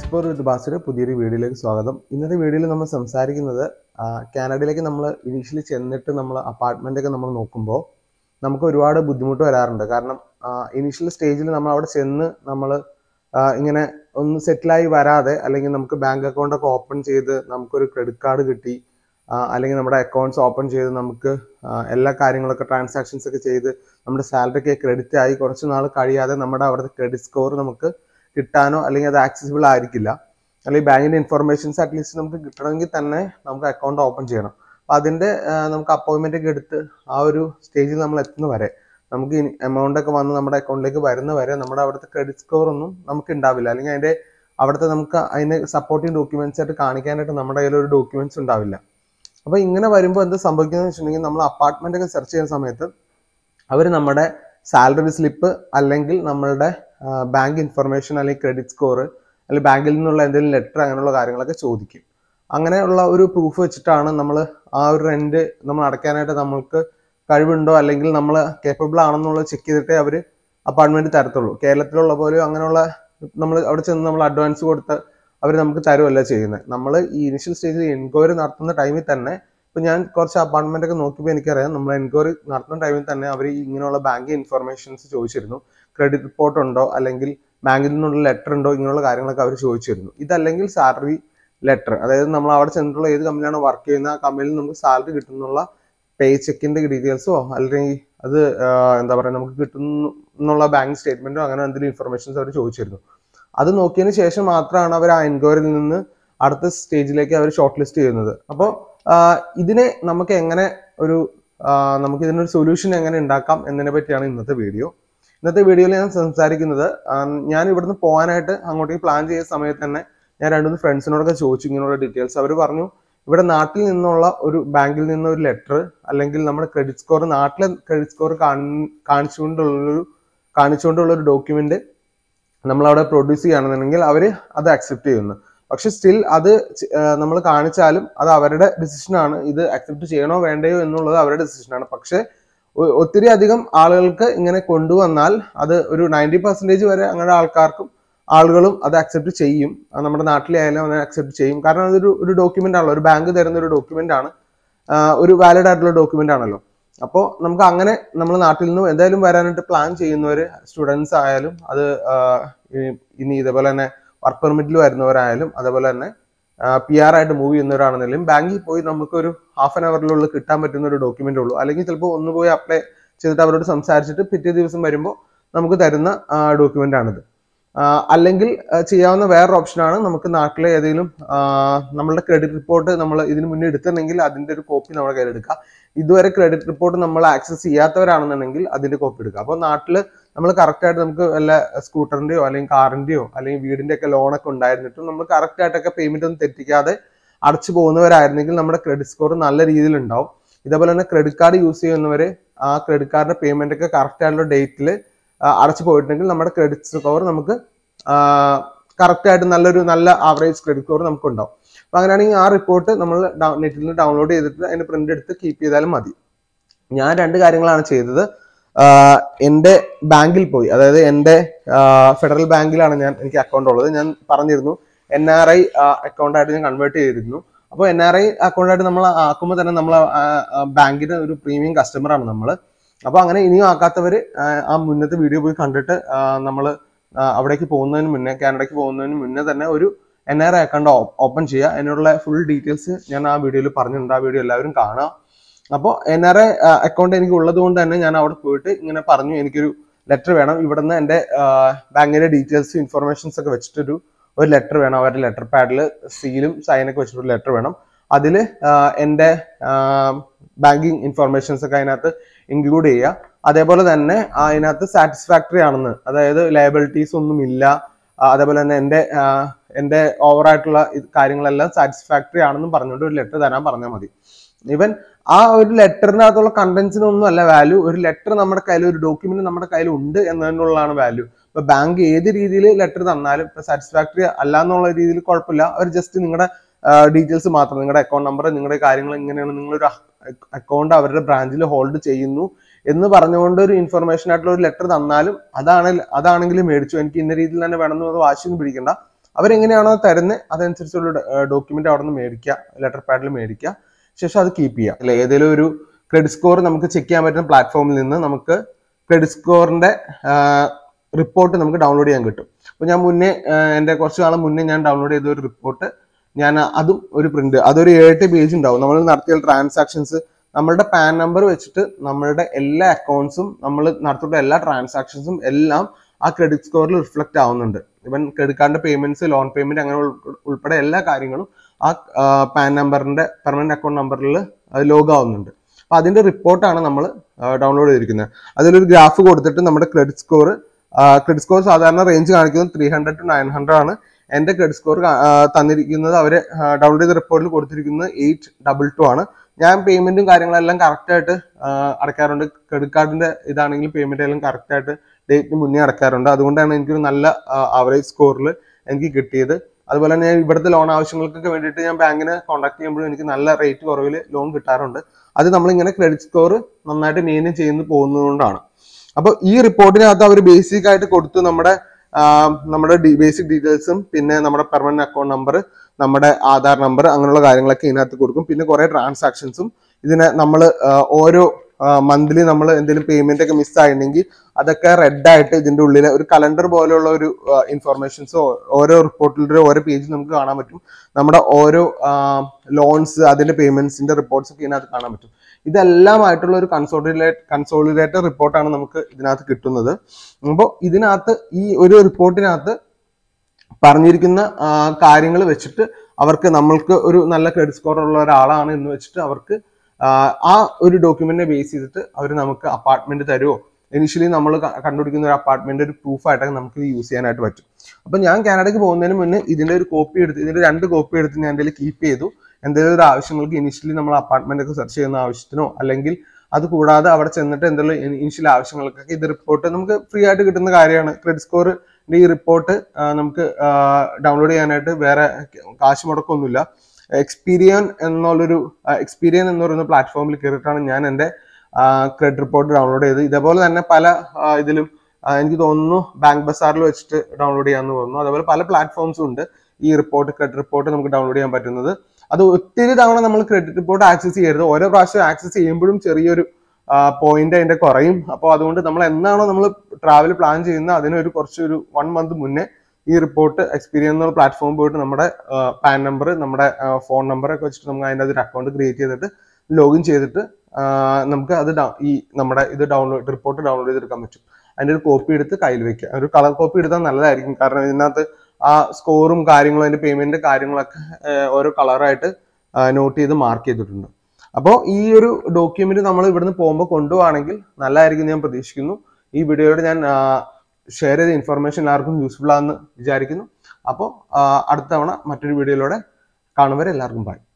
explore വിത്ത് ബാസിയുടെ പുതിയൊരു വീഡിയോയിലേക്ക് സ്വാഗതം ഇന്നത്തെ വീഡിയോയിൽ നമ്മൾ സംസാരിക്കുന്നത് ആ, കാനഡയിലേക്ക് നമ്മൾ ഇനീഷ്യലി ചെന്നിട്ട് നമ്മൾ അപ്പാർട്ട്മെൻ്റ് ഒക്കെ നമ്മൾ നോക്കുമ്പോൾ നമുക്ക് ഒരുപാട് ബുദ്ധിമുട്ട് വരാറുണ്ട് കാരണം ഇനീഷ്യൽ സ്റ്റേജിൽ നമ്മൾ അവിടെ ചെന്ന് നമ്മൾ ഇങ്ങനെ ഒന്ന് സെറ്റിലായി വരാതെ അല്ലെങ്കിൽ നമുക്ക് ബാങ്ക് അക്കൗണ്ട് ഒക്കെ ഓപ്പൺ ചെയ്ത് നമുക്കൊരു ക്രെഡിറ്റ് കാർഡ് കിട്ടി ആ, അല്ലെങ്കിൽ നമ്മുടെ അക്കൗണ്ട്സ് ഓപ്പൺ ചെയ്ത് നമുക്ക് ആ, എല്ലാ കാര്യങ്ങളൊക്കെ ട്രാൻസാക്ഷൻസ് ഒക്കെ ചെയ്ത് നമ്മുടെ സാലറി ഒക്കെ ക്രെഡിറ്റ് ആയി കുറച്ച് നാൾ കഴിയാതെ നമ്മുടെ അവിടുത്തെ ക്രെഡിറ്റ് സ്കോർ നമുക്ക് കിട്ടാനോ അല്ലെങ്കിൽ അത് ആക്സസിബിൾ ആയിരിക്കില്ല അല്ലെങ്കിൽ ബാങ്കിന്റെ ഇൻഫർമേഷൻസ് അറ്റ്ലീസ്റ്റ് നമുക്ക് കിട്ടണമെങ്കിൽ തന്നെ നമുക്ക് അക്കൗണ്ട് ഓപ്പൺ ചെയ്യണം അപ്പൊ അതിന്റെ ആ, നമുക്ക് അപ്പോയിന്റ്മെന്റ് ഒക്കെ എടുത്ത് ആ ഒരു സ്റ്റേജിൽ നമ്മൾ എത്തുന്ന വരെ നമുക്ക് എമൗണ്ട് ഒക്കെ വന്ന് നമ്മുടെ അക്കൗണ്ടിലേക്ക് വരുന്ന വരെ നമ്മുടെ അവിടുത്തെ ക്രെഡിറ്റ് സ്കോർ ഒന്നും നമുക്ക് ഉണ്ടാവില്ല അല്ലെങ്കിൽ അതിന്റെ അവിടുത്തെ നമുക്ക് അതിന് സപ്പോർട്ടിങ് ഡോക്യുമെന്റ്സ് ആയിട്ട് കാണിക്കാനായിട്ട് നമ്മുടെ കയ്യിൽ ഒരു ഡോക്യുമെന്റ്സ് ഉണ്ടാവില്ല അപ്പൊ ഇങ്ങനെ വരുമ്പോൾ എന്ത് സംഭവിക്കുന്നത് വെച്ചിട്ടുണ്ടെങ്കിൽ നമ്മൾ അപ്പാർട്ട്മെന്റ് ഒക്കെ സെർച്ച് ചെയ്യുന്ന സമയത്ത് അവർ നമ്മുടെ സാലറി സ്ലിപ്പ് അല്ലെങ്കിൽ നമ്മളുടെ ബാങ്ക് ഇൻഫർമേഷൻ അല്ലെങ്കിൽ ക്രെഡിറ്റ് സ്കോർ അല്ലെങ്കിൽ ബാങ്കിൽ നിന്നുള്ള എന്തെങ്കിലും ലെറ്റർ അങ്ങനെയുള്ള കാര്യങ്ങളൊക്കെ ചോദിക്കും അങ്ങനെയുള്ള ഒരു പ്രൂഫ് വെച്ചിട്ടാണ് നമ്മൾ ആ ഒരു റെന്റ് നമ്മൾ അടയ്ക്കാനായിട്ട് നമ്മൾക്ക് കഴിവുണ്ടോ അല്ലെങ്കിൽ നമ്മൾ കേപ്പബിൾ ആണെന്നുള്ളത് ചെക്ക് ചെയ്തിട്ടേ അവർ അപ്പാർട്ട്മെന്റ് തരത്തുള്ളൂ കേരളത്തിലുള്ള പോലെ അങ്ങനെയുള്ള നമ്മൾ അവിടെ ചെന്ന് നമ്മൾ അഡ്വാൻസ് കൊടുത്ത് അവർ നമുക്ക് തരുമല്ല ചെയ്യുന്നത് നമ്മൾ ഈ ഇനിഷ്യൽ സ്റ്റേജിൽ എൻക്വയറി നടത്തുന്ന ടൈമിൽ തന്നെ ഇപ്പൊ ഞാൻ കുറച്ച് അപ്പാർട്ട്മെന്റ് ഒക്കെ നോക്കിയപ്പോൾ എനിക്കറിയാം നമ്മൾ എൻക്വയറി നടത്തുന്ന ടൈമിൽ തന്നെ അവർ ഇങ്ങനെയുള്ള ബാങ്ക് ഇൻഫർമേഷൻസ് ചോദിച്ചിരുന്നു ക്രെഡിറ്റ് റിപ്പോർട്ട് ഉണ്ടോ അല്ലെങ്കിൽ ബാങ്കിൽ നിന്നുള്ള ലെറ്റർ ഉണ്ടോ ഇങ്ങനെയുള്ള കാര്യങ്ങളൊക്കെ അവർ ചോദിച്ചിരുന്നു ഇതല്ലെങ്കിൽ സാലറി ലെറ്റർ അതായത് നമ്മൾ അവിടെ ചെന്നിട്ടുള്ള ഏത് കമ്പനിയാണോ വർക്ക് ചെയ്യുന്ന ആ കമ്പനിയിൽ നമുക്ക് സാലറി കിട്ടുന്നുള്ള പേ ചെക്കിന്റെ ഡീറ്റെയിൽസോ അല്ലെങ്കിൽ അത് ആ, എന്താ പറയുക നമുക്ക് കിട്ടുന്നു എന്നുള്ള ബാങ്ക് സ്റ്റേറ്റ്മെന്റോ അങ്ങനെ എന്തെങ്കിലും ഇൻഫർമേഷൻസ് അവർ ചോദിച്ചിരുന്നു അത് നോക്കിയതിന് ശേഷം മാത്രമാണ് അവർ ആ എൻക്വയറിയിൽ നിന്ന് അടുത്ത സ്റ്റേജിലേക്ക് അവർ ഷോർട്ട് ലിസ്റ്റ് ചെയ്യുന്നത് അപ്പോൾ ഇതിനെ നമുക്ക് എങ്ങനെ ഒരു ആ, നമുക്ക് ഇതിനൊരു സൊല്യൂഷൻ എങ്ങനെ ഉണ്ടാക്കാം എന്നതിനെ പറ്റിയാണ് ഇന്നത്തെ വീഡിയോ ഇന്നത്തെ വീഡിയോയിൽ ഞാൻ സംസാരിക്കുന്നത് ആ, ഞാൻ ഇവിടുന്ന് പോകാനായിട്ട് അങ്ങോട്ടേക്ക് പ്ലാൻ ചെയ്ത സമയത്ത് തന്നെ ഞാൻ രണ്ടു മൂന്ന് ഫ്രണ്ട്സിനോടൊക്കെ ചോദിച്ചു ഇങ്ങനെയുള്ള ഡീറ്റെയിൽസ് അവർ പറഞ്ഞു ഇവിടെ നാട്ടിൽ നിന്നുള്ള ഒരു ബാങ്കിൽ നിന്ന് ഒരു ലെറ്റർ അല്ലെങ്കിൽ നമ്മുടെ ക്രെഡിറ്റ് സ്കോർ നാട്ടിലെ ക്രെഡിറ്റ് സ്കോർ കാണിച്ചുകൊണ്ടുള്ളൊരു കാണിച്ചുകൊണ്ടുള്ള ഒരു ഡോക്യുമെന്റ് നമ്മൾ അവിടെ പ്രൊഡ്യൂസ് ചെയ്യുകയാണെന്നുണ്ടെങ്കിൽ അവർ അത് അക്സെപ്റ്റ് ചെയ്യുന്നു പക്ഷെ സ്റ്റിൽ അത് നമ്മൾ കാണിച്ചാലും അത് അവരുടെ ഡിസിഷനാണ് ഇത് അക്സെപ്റ്റ് ചെയ്യണോ വേണ്ടയോ എന്നുള്ളത് അവരുടെ ഡിസിഷനാണ് പക്ഷെ ഒ- ഒത്തിരി അധികം ആളുകൾക്ക് ഇങ്ങനെ കൊണ്ടുവന്നാൽ അത് ഒരു നയൻറ്റി പെർസെൻറ്റേജ് വരെ അങ്ങനെ ആൾക്കാർക്കും ആളുകളും അത് അക്സെപ്റ്റ് ചെയ്യും അത് നമ്മുടെ നാട്ടിലെ ആയാലും അത് അക്സെപ്റ്റ് ചെയ്യും കാരണം അതൊരു ഒരു ഡോക്യുമെന്റ് ആണല്ലോ ഒരു ബാങ്ക് തരുന്ന ഒരു ഡോക്യുമെന്റ് ആണ് ആഹ് ഒരു വാലിഡ് ആയിട്ടുള്ള ഡോക്യുമെന്റ് ആണല്ലോ അപ്പോൾ നമുക്ക് അങ്ങനെ നമ്മൾ നാട്ടിൽ നിന്ന് എന്തായാലും വരാനായിട്ട് പ്ലാൻ ചെയ്യുന്നവർ സ്റ്റുഡൻസ് ആയാലും അത് ആഹ് ഈ- ഇനി ഇതേപോലെ തന്നെ വർക്ക് പെർമിറ്റിൽ വരുന്നവരായാലും അതേപോലെ തന്നെ പി ആർ ആയിട്ട് മൂവ് ചെയ്യുന്നവരാണെന്നുണ്ടെങ്കിലും ബാങ്കിൽ പോയി നമുക്കൊരു ഹാഫ് ആൻ അവറിലുള്ള കിട്ടാൻ പറ്റുന്ന ഒരു ഡോക്യുമെന്റ് ഉള്ളൂ അല്ലെങ്കിൽ ചിലപ്പോൾ ഒന്ന് പോയി അപ്ലൈ ചെയ്തിട്ട് അവരോട് സംസാരിച്ചിട്ട് പിറ്റേ ദിവസം വരുമ്പോൾ നമുക്ക് തരുന്ന ഡോക്യുമെന്റ് ആണിത് ആ, അല്ലെങ്കിൽ ആ, ചെയ്യാവുന്ന വേറൊരു ഓപ്ഷനാണ് നമുക്ക് നാട്ടിലെ ഏതെങ്കിലും ആ, നമ്മളുടെ ക്രെഡിറ്റ് റിപ്പോർട്ട് നമ്മൾ ഇതിന് മുന്നേ എടുത്തിട്ടുണ്ടെങ്കിൽ അതിന്റെ ഒരു കോപ്പി നമ്മുടെ കയ്യിൽ എടുക്കാം ഇതുവരെ ക്രെഡിറ്റ് റിപ്പോർട്ട് നമ്മൾ ആക്സസ് ചെയ്യാത്തവരാണെന്നുണ്ടെങ്കിൽ അതിന്റെ കോപ്പി എടുക്കുക അപ്പോൾ നാട്ടിൽ നമ്മൾ കറക്റ്റ് ആയിട്ട് നമുക്ക് വല്ല സ്കൂട്ടറിന്റെയോ അല്ലെങ്കിൽ കാറിന്റെയോ അല്ലെങ്കിൽ വീടിന്റെ ഒക്കെ ലോണൊക്കെ ഉണ്ടായിരുന്നിട്ടും നമ്മൾ കറക്റ്റ് ആയിട്ടൊക്കെ പേയ്മെന്റ് ഒന്നും തെറ്റിക്കാതെ അടച്ചു പോകുന്നവരായിരുന്നെങ്കിൽ നമ്മുടെ ക്രെഡിറ്റ് സ്കോർ നല്ല രീതിയിൽ ഉണ്ടാവും ഇതേപോലെ തന്നെ ക്രെഡിറ്റ് കാർഡ് യൂസ് ചെയ്യുന്നവര് ആ ക്രെഡിറ്റ് കാർഡിന്റെ പേയ്മെന്റ് ഒക്കെ കറക്റ്റ് ആയിട്ടുള്ള ഡേറ്റിൽ അടച്ചു പോയിട്ടുണ്ടെങ്കിൽ നമ്മുടെ ക്രെഡിറ്റ് സ്കോർ നമുക്ക് കറക്റ്റ് ആയിട്ട് നല്ലൊരു നല്ല ആവറേജ് ക്രെഡിറ്റ് സ്കോർ നമുക്ക് ഉണ്ടാവും അപ്പൊ അങ്ങനെയാണെങ്കിൽ ആ റിപ്പോർട്ട് നമ്മൾ നെറ്റിൽ നിന്ന് ഡൗൺലോഡ് ചെയ്തിട്ട് അതിന്റെ പ്രിന്റ് എടുത്ത് കീപ്പ് ചെയ്താലും മതി ഞാൻ രണ്ട് കാര്യങ്ങളാണ് ചെയ്തത് ആഹ് എന്റെ ബാങ്കിൽ പോയി അതായത് എന്റെ ഫെഡറൽ ബാങ്കിലാണ് ഞാൻ എനിക്ക് അക്കൗണ്ട് ഉള്ളത് ഞാൻ പറഞ്ഞിരുന്നു എൻ ആർ ഐ അക്കൗണ്ട് ആയിട്ട് ഞാൻ കൺവേർട്ട് ചെയ്തിരുന്നു അപ്പോൾ എൻ ആർ ഐ അക്കൗണ്ട് ആയിട്ട് നമ്മൾ ആക്കുമ്പോൾ തന്നെ നമ്മൾ ബാങ്കിന്റെ ഒരു പ്രീമിയം കസ്റ്റമർ ആണ് നമ്മൾ അപ്പോൾ അങ്ങനെ ഇനിയും ആക്കാത്തവര് ആഹ് ആ മുന്നത്തെ വീഡിയോ പോയി കണ്ടിട്ട് നമ്മൾ അവിടേക്ക് പോകുന്നതിന് മുന്നേ കാനഡയ്ക്ക് പോകുന്നതിന് മുന്നേ തന്നെ ഒരു N R I account open ചെയ്യുക അതിനുള്ള ഫുൾ ഡീറ്റെയിൽസ് ഞാൻ ആ വീഡിയോയിൽ പറഞ്ഞിട്ടുണ്ട് ആ വീഡിയോ എല്ലാവരും കാണുക അപ്പോൾ എൻ ആർ ഐ അക്കൗണ്ട് എനിക്ക് ഉള്ളത് കൊണ്ട് തന്നെ ഞാൻ അവിടെ പോയിട്ട് ഇങ്ങനെ പറഞ്ഞു എനിക്കൊരു ലെറ്റർ വേണം ഇവിടുന്ന് എൻ്റെ ബാങ്കിന്റെ ഡീറ്റെയിൽസ് ഇൻഫർമേഷൻസ് ഒക്കെ വെച്ചിട്ടൊരു ഒരു ലെറ്റർ വേണം അവരുടെ ലെറ്റർ പാഡിൽ സീലും സൈനൊക്കെ വെച്ചിട്ടൊരു ലെറ്റർ വേണം അതിൽ എൻ്റെ ബാങ്കിങ് ഇൻഫർമേഷൻസ് ഒക്കെ അതിനകത്ത് ഇൻക്ലൂഡ് ചെയ്യുക അതേപോലെ തന്നെ അതിനകത്ത് സാറ്റിസ്ഫാക്ടറി ആണെന്ന് അതായത് ലയബിലിറ്റീസ് ഒന്നും ഇല്ല ആ, അതേപോലെ തന്നെ എൻ്റെ ആ, എൻ്റെ ഓവറായിട്ടുള്ള കാര്യങ്ങളെല്ലാം സാറ്റിസ്ഫാക്ടറി ആണെന്നും പറഞ്ഞുകൊണ്ട് ഒരു ലെറ്റർ തരാൻ പറഞ്ഞാൽ മതി ഇവൻ ആ ഒരു ലെറ്ററിനകത്തുള്ള കണ്ടന്റ്സിനൊന്നും അല്ല വാല്യൂ ഒരു ലെറ്റർ നമ്മുടെ കയ്യിൽ ഒരു ഡോക്യുമെന്റ് നമ്മുടെ കയ്യിൽ ഉണ്ട് എന്നതിനുള്ളതാണ് വാല്യൂ ഇപ്പൊ ബാങ്ക് ഏത് രീതിയിൽ ലെറ്റർ തന്നാലും ഇപ്പൊ സാറ്റിസ്ഫാക്ടറി അല്ല എന്നുള്ള രീതിയിൽ കുഴപ്പമില്ല അവർ ജസ്റ്റ് നിങ്ങളുടെ ഡീറ്റെയിൽസ് മാത്രം നിങ്ങളുടെ അക്കൗണ്ട് നമ്പർ നിങ്ങളുടെ കാര്യങ്ങൾ ഇങ്ങനെയാണ് നിങ്ങളൊരു അക്കൗണ്ട് അവരുടെ ബ്രാഞ്ചിൽ ഹോൾഡ് ചെയ്യുന്നു എന്ന് പറഞ്ഞുകൊണ്ട് ഒരു ഇൻഫർമേഷൻ ആയിട്ടുള്ള ഒരു ലെറ്റർ തന്നാലും അതാണ് അതാണെങ്കിലും മേടിച്ചു എനിക്ക് ഇന്ന രീതിയിൽ തന്നെ വേണമെന്ന് പറഞ്ഞ് വാശിയൊന്നും പിടിക്കണ്ട അവരെങ്ങനെയാണോ തരുന്നത് അതനുസരിച്ചുള്ള ഡോക്യുമെന്റ് അവിടെ നിന്ന് മേടിക്കുക ലെറ്റർ പാഡിൽ മേടിക്കുക ശേഷം അത് കീപ്പ് ചെയ്യുക അല്ലെ ഏതെങ്കിലും ഒരു ക്രെഡിറ്റ് സ്കോർ നമുക്ക് ചെക്ക് ചെയ്യാൻ പറ്റുന്ന പ്ലാറ്റ്ഫോമിൽ നിന്ന് നമുക്ക് ക്രെഡിറ്റ് സ്കോറിന്റെ റിപ്പോർട്ട് നമുക്ക് ഡൗൺലോഡ് ചെയ്യാൻ കിട്ടും അപ്പോൾ ഞാൻ മുന്നേ ആഹ് എൻ്റെ കുറച്ച് കാലം മുന്നേ ഞാൻ ഡൗൺലോഡ് ചെയ്ത ഒരു റിപ്പോർട്ട് ഞാൻ അതും ഒരു പ്രിന്റ് അതൊരു ഏഴ് പേജ് ഉണ്ടാവും നമ്മൾ നടത്തിയ ട്രാൻസാക്ഷൻസ് നമ്മളുടെ പാൻ നമ്പർ വെച്ചിട്ട് നമ്മളുടെ എല്ലാ അക്കൗണ്ട്സും നമ്മൾ നടത്തിയിട്ടുള്ള എല്ലാ ട്രാൻസാക്ഷൻസും എല്ലാം ആ ക്രെഡിറ്റ് സ്കോറിൽ റിഫ്ലക്റ്റ് ആവുന്നുണ്ട് ഇവൻ ക്രെഡിറ്റ് കാർഡിന്റെ പേയ്മെന്റ്സ് ലോൺ പേയ്മെന്റ് അങ്ങനെ ഉൾ- ഉൾപ്പെടെ എല്ലാ കാര്യങ്ങളും ആ പാൻ നമ്പറിന്റെ പെർമനന്റ് അക്കൗണ്ട് നമ്പറിൽ ലോഗ് ആവുന്നുണ്ട് അപ്പൊ അതിന്റെ റിപ്പോർട്ടാണ് നമ്മൾ ഡൗൺലോഡ് ചെയ്തിരിക്കുന്നത് അതിലൊരു ഗ്രാഫ് കൊടുത്തിട്ട് നമ്മുടെ ക്രെഡിറ്റ് സ്കോർ ക്രെഡിറ്റ് സ്കോർ സാധാരണ റേഞ്ച് കാണിക്കുന്നത് three hundred to nine hundred ആണ് എന്റെ ക്രെഡിറ്റ് സ്കോർ തന്നിരിക്കുന്നത് അവര് ഡൗൺലോഡ് ചെയ്ത റിപ്പോർട്ടിൽ കൊടുത്തിരിക്കുന്നത് എയ്റ്റ് ഡബിൾ ടു ആണ് ഞാൻ പേയ്മെന്റും കാര്യങ്ങളെല്ലാം കറക്റ്റ് ആയിട്ട് ആ, അടയ്ക്കാറുണ്ട് ക്രെഡിറ്റ് കാർഡിന്റെ ഇതാണെങ്കിൽ പേയ്മെന്റ് എല്ലാം കറക്റ്റ് ആയിട്ട് ഡേറ്റിന് മുന്നേ അടയ്ക്കാറുണ്ട് അതുകൊണ്ടാണ് എനിക്കൊരു നല്ല ആവറേജ് സ്കോറിൽ എനിക്ക് കിട്ടിയത് അതുപോലെ തന്നെ ഇവിടുത്തെ ലോൺ ആവശ്യങ്ങൾക്കൊക്കെ വേണ്ടിയിട്ട് ഞാൻ ബാങ്കിനെ കോൺടാക്ട് ചെയ്യുമ്പോഴും എനിക്ക് നല്ല റേറ്റ് കുറവിൽ ലോൺ കിട്ടാറുണ്ട് അത് നമ്മളിങ്ങനെ ക്രെഡിറ്റ് സ്കോർ നന്നായിട്ട് മെയിൻറ്റെയിൻ ചെയ്യുന്നു പോകുന്നതുകൊണ്ടാണ് അപ്പോൾ ഈ റിപ്പോർട്ടിനകത്ത് അവർ ബേസിക് ആയിട്ട് കൊടുത്തു നമ്മുടെ ആ, നമ്മുടെ ബേസിക് ഡീറ്റെയിൽസും പിന്നെ നമ്മുടെ പെർമനന്റ് അക്കൗണ്ട് നമ്പർ നമ്മുടെ ആധാർ നമ്പർ അങ്ങനെയുള്ള കാര്യങ്ങളൊക്കെ ഇതിനകത്ത് കൊടുക്കും പിന്നെ കുറെ ട്രാൻസാക്ഷൻസും ഇതിനെ നമ്മൾ ഓരോ മന്ത്ലി നമ്മൾ എന്തെങ്കിലും പേയ്മെന്റ് ഒക്കെ മിസ് ആയിട്ടുണ്ടെങ്കിൽ അതൊക്കെ റെഡ് ആയിട്ട് ഇതിന്റെ ഉള്ളിൽ ഒരു കലണ്ടർ പോലെയുള്ള ഒരു ഇൻഫർമേഷൻസ് ഓരോ റിപ്പോർട്ടിലും ഓരോ പേജ് നമുക്ക് കാണാൻ പറ്റും നമ്മുടെ ഓരോ ലോൺസ് അതിന്റെ പേയ്മെന്റ്സിന്റെ റിപ്പോർട്ട്സ് ഒക്കെ ഇതിനകത്ത് കാണാൻ പറ്റും ഇതെല്ലാം ആയിട്ടുള്ള ഒരു കൺസോളിഡേറ്റ് കൺസോളിഡേറ്റഡ് റിപ്പോർട്ടാണ് നമുക്ക് ഇതിനകത്ത് കിട്ടുന്നത് അപ്പോൾ ഇതിനകത്ത് ഈ ഒരു റിപ്പോർട്ടിനകത്ത് പറഞ്ഞിരിക്കുന്ന കാര്യങ്ങൾ വെച്ചിട്ട് അവർക്ക് നമ്മൾക്ക് ഒരു നല്ല ക്രെഡിറ്റ് സ്കോർ ഉള്ള ഒരാളാണ് എന്ന് വെച്ചിട്ട് അവർക്ക് ആ, ആ ഒരു ഡോക്യുമെന്റിനെ ബേസ് ചെയ്തിട്ട് അവർ നമുക്ക് അപ്പാർട്ട്മെന്റ് തരുമോ ഇനിഷ്യലി നമ്മൾ കണ്ടുപിടിക്കുന്ന ഒരു അപ്പാർട്ട്മെന്റ് ഒരു പ്രൂഫ് ആയിട്ടൊക്കെ നമുക്ക് ഇത് യൂസ് ചെയ്യാനായിട്ട് പറ്റും അപ്പൊ ഞാൻ കാനഡയ്ക്ക് പോകുന്നതിന് മുന്നേ ഇതിന്റെ ഒരു കോപ്പി എടുത്ത് ഇതിന്റെ രണ്ട് കോപ്പി എടുത്ത് ഞാൻ എന്തെങ്കിലും കീപ്പ് ചെയ്തു എന്തെങ്കിലും ഒരു ആവശ്യങ്ങൾക്ക് ഇനിഷ്യലി നമ്മൾ അപ്പാർട്ട്മെന്റ് ഒക്കെ സെർച്ച് ചെയ്യുന്ന ആവശ്യത്തിനോ അല്ലെങ്കിൽ അത് കൂടാതെ അവിടെ ചെന്നിട്ട് എന്തെങ്കിലും ഇനിഷ്യൽ ആവശ്യങ്ങൾക്കൊക്കെ ഇത് റിപ്പോർട്ട് നമുക്ക് ഫ്രീ ആയിട്ട് കിട്ടുന്ന കാര്യമാണ് ക്രെഡിറ്റ് സ്കോർ ഈ റിപ്പോർട്ട് നമുക്ക് ഡൗൺലോഡ് ചെയ്യാനായിട്ട് വേറെ കാശ് മുടക്കൊന്നുമില്ല എക്സ്പീരിയൻ എന്നുള്ളൊരു എക്സ്പീരിയൻ എന്ന് പറയുന്ന പ്ലാറ്റ്ഫോമിൽ കയറിയിട്ടാണ് ഞാൻ എൻ്റെ ക്രെഡിറ്റ് റിപ്പോർട്ട് ഡൗൺലോഡ് ചെയ്തത് ഇതേപോലെ തന്നെ പല ആ, ഇതിലും ആ, എനിക്ക് തോന്നുന്നു ബാങ്ക് ബസാറിൽ വെച്ചിട്ട് ഡൗൺലോഡ് ചെയ്യാമെന്ന് തോന്നുന്നു അതേപോലെ പല പ്ലാറ്റ്ഫോംസും ഉണ്ട് ഈ റിപ്പോർട്ട് ക്രെഡിറ്റ് റിപ്പോർട്ട് നമുക്ക് ഡൗൺലോഡ് ചെയ്യാൻ പറ്റുന്നത് അത് ഒത്തിരി തവണ നമ്മൾ ക്രെഡിറ്റ് റിപ്പോർട്ട് ആക്സസ് ചെയ്യരുത് ഓരോ പ്രാവശ്യം ആക്സസ് ചെയ്യുമ്പോഴും ചെറിയൊരു പോയിന്റ് അതിന്റെ കുറയും അപ്പോൾ അതുകൊണ്ട് നമ്മൾ എന്നാണോ നമ്മൾ ട്രാവൽ പ്ലാൻ ചെയ്യുന്നത് അതിനൊരു കുറച്ചൊരു വൺ മന്ത് മുന്നേ ഈ റിപ്പോർട്ട് എക്സ്പീരിയൻസ് എന്നുള്ള പ്ലാറ്റ്ഫോം പോയിട്ട് നമ്മുടെ പാൻ നമ്പർ നമ്മുടെ ഫോൺ നമ്പർ ഒക്കെ വെച്ചിട്ട് നമുക്ക് അതിൻ്റെ ഒരു അക്കൗണ്ട് ക്രിയേറ്റ് ചെയ്തിട്ട് ലോഗിൻ ചെയ്തിട്ട് ആ, നമുക്ക് അത് ഡൗ- ഈ നമ്മുടെ ഇത് ഡൗൺലോഡ് റിപ്പോർട്ട് ഡൗൺലോഡ് ചെയ്തെടുക്കാൻ പറ്റും അതിന്റെ ഒരു കോപ്പി എടുത്ത് കയ്യിൽ വെക്കുക ഒരു കളർ കോപ്പി എടുത്താൽ നല്ലതായിരിക്കും കാരണം ഇതിനകത്ത് ആ സ്കോറും കാര്യങ്ങളും അതിന്റെ പേയ്മെന്റ് കാര്യങ്ങളൊക്കെ ആ, ഓരോ കളറായിട്ട് നോട്ട് ചെയ്ത് മാർക്ക് ചെയ്തിട്ടുണ്ട് അപ്പോൾ ഈ ഒരു ഡോക്യുമെന്റ് നമ്മൾ ഇവിടുന്ന് പോകുമ്പോൾ കൊണ്ടുപോവാണെങ്കിൽ നല്ലതായിരിക്കും എന്ന് ഞാൻ പ്രതീക്ഷിക്കുന്നു ഈ വീഡിയോയോട് ഞാൻ ഷെയർ ചെയ്ത ഇൻഫർമേഷൻ എല്ലാവർക്കും യൂസ്ഫുൾ ആണെന്ന് വിചാരിക്കുന്നു അപ്പോൾ അടുത്ത തവണ മറ്റൊരു വീഡിയോയിലൂടെ കാണുവരെ എല്ലാവർക്കും ബൈ